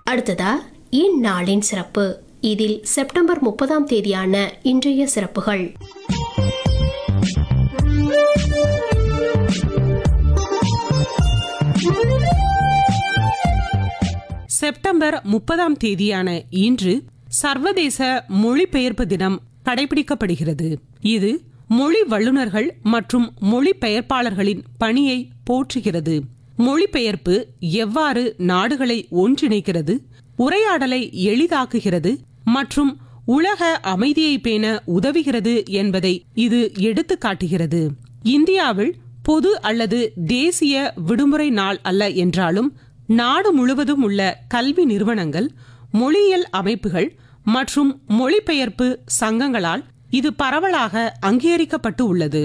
அடுத்ததா இந்நாளின் சிறப்பு இதில் செப்டம்பர் முப்பதாம் தேதியான இன்றைய சிறப்புகள் செப்டம்பர் முப்பதாம் தேதியான இன்று சர்வதேச மொழிபெயர்ப்பு தினம் கடைபிடிக்கப்படுகிறது இது மொழி வல்லுநர்கள் மற்றும் மொழிபெயர்ப்பாளர்களின் பணியை போற்றுகிறது மொழிபெயர்ப்பு எவ்வாறு நாடுகளை ஒன்றிணைக்கிறது உரையாடலை எளிதாக்குகிறது மற்றும் உலக அமைதியை பேண உதவுகிறது என்பதை இது எடுத்துக் காட்டுகிறது இந்தியாவில் பொது அல்லது தேசிய விடுமுறை நாள் அல்ல என்றாலும் நாடு முழுவதும் உள்ள கல்வி நிறுவனங்கள் மொழியியல் அமைப்புகள் மற்றும் மொழிபெயர்ப்பு சங்கங்களால் இது பரவலாக அங்கீகரிக்கப்பட்டு உள்ளது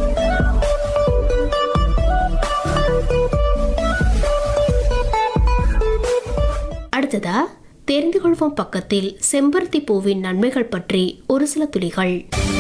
அடுத்ததா தெரிந்து கொள்வோம் பக்கத்தில் செம்பருத்தி பூவின் நன்மைகள் பற்றி ஒரு சில துளிகள்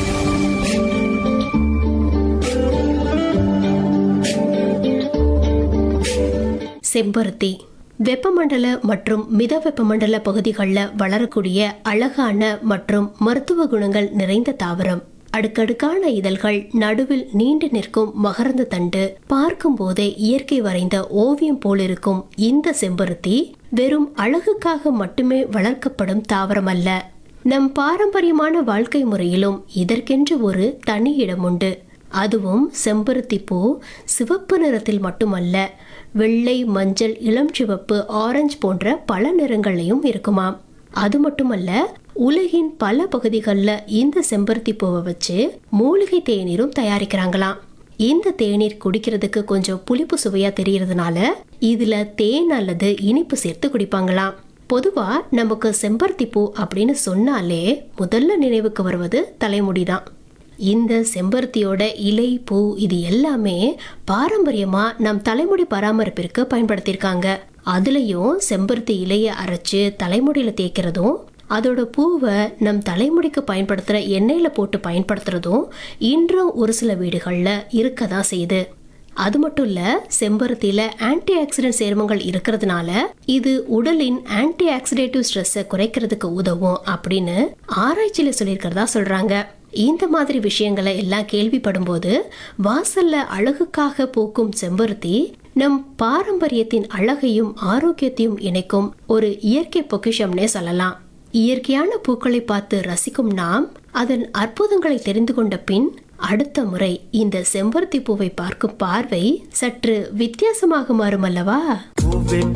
செம்பருத்தி வெப்பமண்டல மற்றும் மித வெப்பமண்டல பகுதிகளில் வளரக்கூடிய அழகான மற்றும் மருத்துவ குணங்கள் நிறைந்த தாவரம் அடுக்கடுக்கான இதழ்கள் நடுவில் நீண்டு நிற்கும் மகரந்த தண்டு பார்க்கும் போதே இயற்கை வரைந்த ஓவியம் போலிருக்கும் இந்த செம்பருத்தி வெறும் அழகுக்காக மட்டுமே வளர்க்கப்படும் தாவரம் அல்ல நம் பாரம்பரியமான வாழ்க்கை முறையிலும் இதற்கென்று ஒரு தனி இடம் உண்டு அதுவும் செம்பருத்தி பூ சிவப்பு நிறத்தில் மட்டுமல்ல வெள்ளை மஞ்சள் இளம் சிவப்பு ஆரஞ்சு போன்ற பல நிறங்களையும் இருக்குமாம் அது மட்டுமல்ல உலகின் பல பகுதிகளில் இந்த செம்பருத்தி பூவை வச்சு மூலிகை தேநீரும் தயாரிக்கிறாங்களாம் இந்த தேநீர் குடிக்கிறதுக்கு கொஞ்சம் புளிப்பு சுவையா தெரியறதுனால இதுல தேன் அல்லது இனிப்பு சேர்த்து குடிப்பாங்களாம் பொதுவா நமக்கு செம்பருத்தி பூ அப்படின்னு சொன்னாலே முதல்ல நினைவுக்கு வருவது தலைமுடிதான் இந்த செம்பருத்தியோட இலை பூ இது எல்லாமே பாரம்பரியமா நம் தலைமுடி பராமரிப்பிற்கு பயன்படுத்தியிருக்காங்க அதுலயும் செம்பருத்தி இலையை அரைச்சு தலைமுடியில தேய்க்கிறதும் அதோட பூவை நம் தலைமுடிக்கு பயன்படுத்துகிற எண்ணெயில் போட்டு பயன்படுத்துறதும் இன்றும் ஒரு சில வீடுகளில் இருக்க தான் செய்யுது அது மட்டும் இல்ல செம்பருத்தியில ஆன்டி ஆக்சிடென்ட் சேர்மங்கள் இருக்கிறதுனால இது உடலின் ஆன்டி ஆக்சிடேட்டிவ் ஸ்ட்ரெஸ்ஸை குறைக்கிறதுக்கு உதவும் அப்படின்னு ஆராய்ச்சியில சொல்லியிருக்கிறதா சொல்றாங்க இந்த மாதிரி விஷயங்களை எல்லாம் கேள்விப்படும் போது வாசல்ல அழகுக்காக பூக்கும் செம்பருத்தி நம் பாரம்பரியத்தின் அழகையும் ஆரோக்கியத்தையும் இணைக்கும் ஒரு இயற்கை பொக்கிஷம்னே சொல்லலாம் இயற்கையான பூக்களை பார்த்து ரசிக்கும் நாம் அதன் அற்புதங்களை தெரிந்து கொண்ட பின் அடுத்த முறை இந்த செம்பருத்தி பூவை பார்க்கும் பார்வை சற்று வித்தியாசமாக மாறும் அல்லவா பூவே